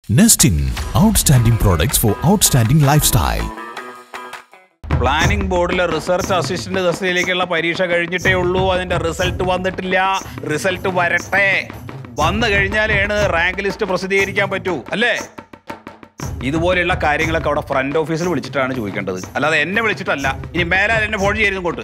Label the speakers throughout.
Speaker 1: Nestin, outstanding products for outstanding lifestyle.
Speaker 2: Planning ബോർഡിലെ research assistant തസ്തിയിലേക്കുള്ള പരീക്ഷ കഴിഞ്ഞിട്ടേ ഉള്ളൂ അതിന്റെ റിസൾട്ട് വന്നിട്ടില്ല റിസൾട്ട് വരട്ടെ വന്നു കഴിഞ്ഞാലാണ് റാങ്ക് ലിസ്റ്റ് പ്രസിദ്ധീകരിക്കാൻ പറ്റൂ അല്ലേ ഇതുപോലെയുള്ള കാര്യങ്ങളൊക്കെ അവിടെ ഫ്രണ്ട് ഓഫീസിൽ വിളിച്ചിട്ടാണ് ചോദിക്കേണ്ടത് അല്ലാതെ എന്നെ വിളിച്ചിട്ടല്ല ഇനി മേലാൽ എന്നെ ഫോൺ ചെയ്യരുതും കൊണ്ട്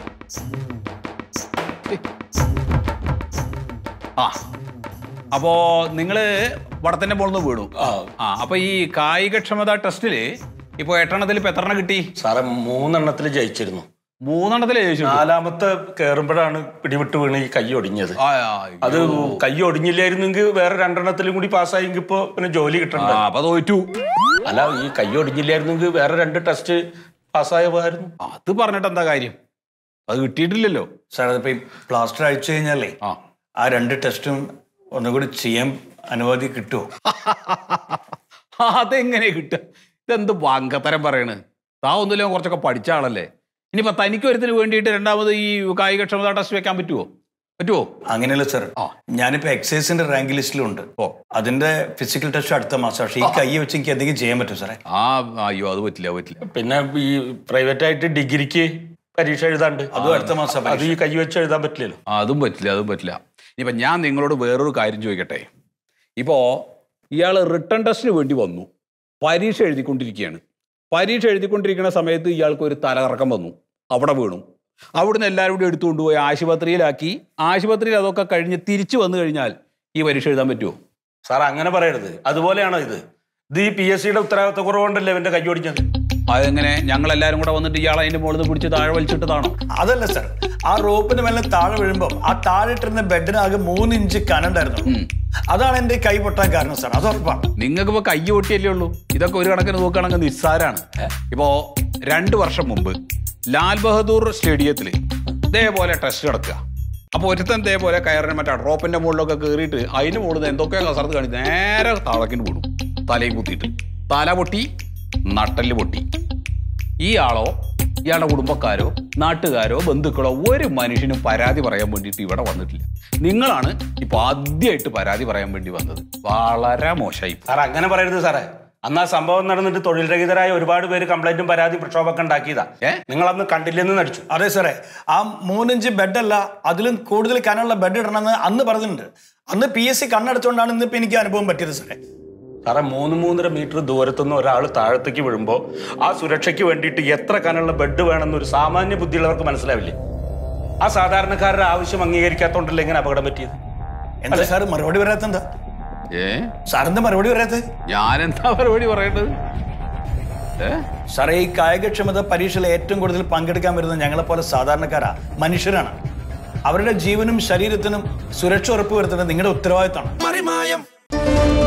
Speaker 2: ആ അപ്പോ നിങ്ങള് വടത്തിന്റെ മുകളിൽ നിന്ന് വീണു ആ അപ്പൊ ഈ കായികക്ഷമത ടെസ്റ്റില് ഇപ്പൊ എട്ടെണ്ണത്തിൽ ഇപ്പൊ എത്ര എണ്ണം കിട്ടി
Speaker 3: സാറേ മൂന്നെണ്ണത്തിൽ ജയിച്ചിരുന്നു
Speaker 2: മൂന്നെണ്ണത്തിലേ ചോദിച്ചു
Speaker 3: നാലാമത്തെ കയറുമ്പോഴാണ് പിടിവിട്ട് വീണ് ഈ കൈ ഒടിഞ്ഞത് അത് കൈ ഒടിഞ്ഞില്ലായിരുന്നെങ്കിൽ വേറെ രണ്ടെണ്ണത്തിലും കൂടി പാസ്സായെങ്കിൽ ഇപ്പൊ പിന്നെ ജോലി കിട്ടണ്ട
Speaker 2: അപ്പൊ തോറ്റു
Speaker 3: അല്ല ഈ കൈ ഒടിഞ്ഞില്ലായിരുന്നെങ്കിൽ വേറെ രണ്ട് ടെസ്റ്റ് പാസ്സായ പോയായിരുന്നു
Speaker 2: അത് പറഞ്ഞിട്ട് എന്താ കാര്യം അത് കിട്ടിയിട്ടില്ലല്ലോ
Speaker 4: സാർ അതിപ്പോ ഈ പ്ലാസ്റ്റർ അയച്ചു കഴിഞ്ഞാലേ
Speaker 2: ആ
Speaker 4: ആ രണ്ട് ടെസ്റ്റും ഒന്നുകൂടി ചെയ്യാൻ അനുമതി കിട്ടുമോ
Speaker 2: അതെങ്ങനെ കിട്ടുക ഇതെന്ത് വാങ്കത്തരം പറയണ് താ ഒന്നുമില്ല കുറച്ചൊക്കെ പഠിച്ച ആളല്ലേ ഇനിയിപ്പോ തനിക്ക് ഒരുത്തിന് വേണ്ടിയിട്ട് രണ്ടാമത് ഈ കായികക്ഷമത ടെസ്റ്റ് വെക്കാൻ പറ്റുമോ പറ്റുമോ
Speaker 4: അങ്ങനെയല്ല സാർ
Speaker 2: ആ.
Speaker 4: ഞാനിപ്പോ എക്സൈസിന്റെ റാങ്ക് ലിസ്റ്റിലുണ്ട്
Speaker 2: ഓ.
Speaker 4: അതിന്റെ ഫിസിക്കൽ ടെസ്റ്റ് അടുത്ത മാസം പക്ഷേ ഈ കൈ വെച്ച് എനിക്ക് എന്തെങ്കിലും ചെയ്യാൻ പറ്റും സാറേ
Speaker 2: ആ അയ്യോ അത് പറ്റില്ല അത് പറ്റില്ല
Speaker 3: പിന്നെ ഈ പ്രൈവറ്റ് ആയിട്ട് ഡിഗ്രിക്ക് പരീക്ഷ എഴുതാണ്ട്
Speaker 4: അതും അടുത്ത മാസം
Speaker 3: അത് ഈ കൈ വെച്ച് എഴുതാൻ പറ്റില്ലല്ലോ
Speaker 2: ആ, അതും പറ്റില്ല അതും പറ്റില്ല ഇനിയിപ്പോൾ ഞാൻ നിങ്ങളോട് വേറൊരു കാര്യം ചോദിക്കട്ടെ ഇപ്പോൾ ഇയാൾ റിട്ടേൺ ടെസ്റ്റിന് വേണ്ടി വന്നു പരീക്ഷ എഴുതിക്കൊണ്ടിരിക്കുകയാണ് പരീക്ഷ എഴുതിക്കൊണ്ടിരിക്കുന്ന സമയത്ത് ഇയാൾക്ക് ഒരു തലകറക്കം വന്നു അവിടെ വീണു അവിടുന്ന് എല്ലാവരും കൂടി എടുത്തുകൊണ്ടുപോയി ആശുപത്രിയിലാക്കി ആശുപത്രിയിൽ അതൊക്കെ കഴിഞ്ഞ് തിരിച്ചു വന്നു കഴിഞ്ഞാൽ ഈ പരീക്ഷ എഴുതാൻ പറ്റുമോ
Speaker 3: സാർ അങ്ങനെ പറയരുത് അതുപോലെയാണോ ഇത് ഇത് ഈ പി എസ് സിയുടെ ഉത്തരവാദിത്ത കുറവുകൊണ്ടല്ലേ എന്റെ കൈ ഒടിഞ്ഞത്
Speaker 2: അതെങ്ങനെ ഞങ്ങൾ എല്ലാവരും കൂടെ വന്നിട്ട് ഇയാൾ അതിൻ്റെ മുകളിൽ നിന്ന് പിടിച്ച് താഴെ വലിച്ചിട്ടതാണോ
Speaker 4: അതല്ല സാർ ആ റോപ്പിന് മേലെ താഴെ വീഴുമ്പോൾ ആ താഴെ ഇട്ടിരുന്ന ബെഡിനാകെ മൂന്ന് ഇഞ്ച് കനണ്ടായിരുന്നു അതാണ് എന്റെ കൈ പൊട്ടാൻ കാരണം സാർ അത് ഉറപ്പാണ്
Speaker 2: നിങ്ങൾക്ക് ഇപ്പൊ കയ്യ് പൊട്ടിയല്ലേ ഉള്ളൂ ഇതൊക്കെ ഒരു കണക്കിന് നോക്കുകയാണെങ്കിൽ നിസ്സാരാണ് ഇപ്പോ രണ്ട് വർഷം മുമ്പ് ലാൽ ബഹദൂർ സ്റ്റേഡിയത്തിൽ ഇതേപോലെ ടെസ്റ്റ് നടക്കുക അപ്പോൾ ഒരുത്തൻ ഇതേപോലെ കയറിന് മറ്റേ ഡ്രോപ്പിന്റെ മുകളിലൊക്കെ കയറിയിട്ട് അതിന് മുകളിൽ നിന്ന് എന്തൊക്കെയോ കസർത്ത് കാണിച്ച് നേരെ താളക്കിന് വീണു തലയും കുത്തിയിട്ട് തല പൊട്ടി നട്ടല് പൊട്ടി ഈ ആളോ ഇയാളുടെ കുടുംബക്കാരോ നാട്ടുകാരോ ബന്ധുക്കളോ ഒരു മനുഷ്യനും പരാതി പറയാൻ വേണ്ടിയിട്ട് ഇവിടെ വന്നിട്ടില്ല നിങ്ങളാണ് ഇപ്പൊ ആദ്യമായിട്ട് പരാതി പറയാൻ വേണ്ടി വന്നത് വളരെ മോശമായി
Speaker 3: സാർ അങ്ങനെ പറയരുത് സാറേ അന്ന് ആ സംഭവം നടന്നിട്ട് തൊഴിൽ രഹിതരായ ഒരുപാട് പേര് കംപ്ലൈന്റും പരാതി പ്രക്ഷോഭമൊക്കെ ഉണ്ടാക്കിയതാ
Speaker 2: ഏ?
Speaker 3: നിങ്ങൾ അന്ന് കണ്ടില്ലെന്ന് നടിച്ചു
Speaker 4: അതെ സാറേ ആ മൂന്നിഞ്ച് ബെഡല്ല അതിലും കൂടുതൽ കനമുള്ള ബെഡ് ഇടണമെന്ന് അന്ന് പറഞ്ഞിട്ടുണ്ട് അന്ന് പി എസ് സി കണ്ണടച്ചുകൊണ്ടാണ് ഇന്നിപ്പോ എനിക്ക് അനുഭവം പറ്റിയത് സാറേ
Speaker 3: സാറേ മൂന്ന് മൂന്നര മീറ്റർ ദൂരത്തുനിന്ന് ഒരാൾ താഴത്തേക്ക് വീഴുമ്പോൾ ആ സുരക്ഷയ്ക്ക് വേണ്ടിയിട്ട് എത്ര കനുള്ള ബെഡ് വേണമെന്ന് ഒരു സാമാന്യ ബുദ്ധിയുള്ളവർക്ക് മനസ്സിലാവില്ലേ ആ സാധാരണക്കാരുടെ ആവശ്യം അംഗീകരിക്കാത്തോണ്ടല്ലേ ഇങ്ങനെ അപകടം പറ്റിയത്
Speaker 4: എന്താ സാർ മറുപടി വരാത്തെന്താ
Speaker 2: ഏ
Speaker 4: സാറിന്റെ മറുപടി വരാത്തത്
Speaker 2: ഞാനെന്താ മറുപടി പറയേണ്ടത് ഏ
Speaker 4: സാറേ ഈ കായികക്ഷമത പരീക്ഷയിൽ ഏറ്റവും കൂടുതൽ പങ്കെടുക്കാൻ വരുന്നത് ഞങ്ങളെപ്പോലെ സാധാരണക്കാരാ മനുഷ്യരാണ് അവരുടെ ജീവനും ശരീരത്തിനും സുരക്ഷ ഉറപ്പുവരുത്തുന്നത് നിങ്ങളുടെ ഉത്തരവാദിത്തമാണ്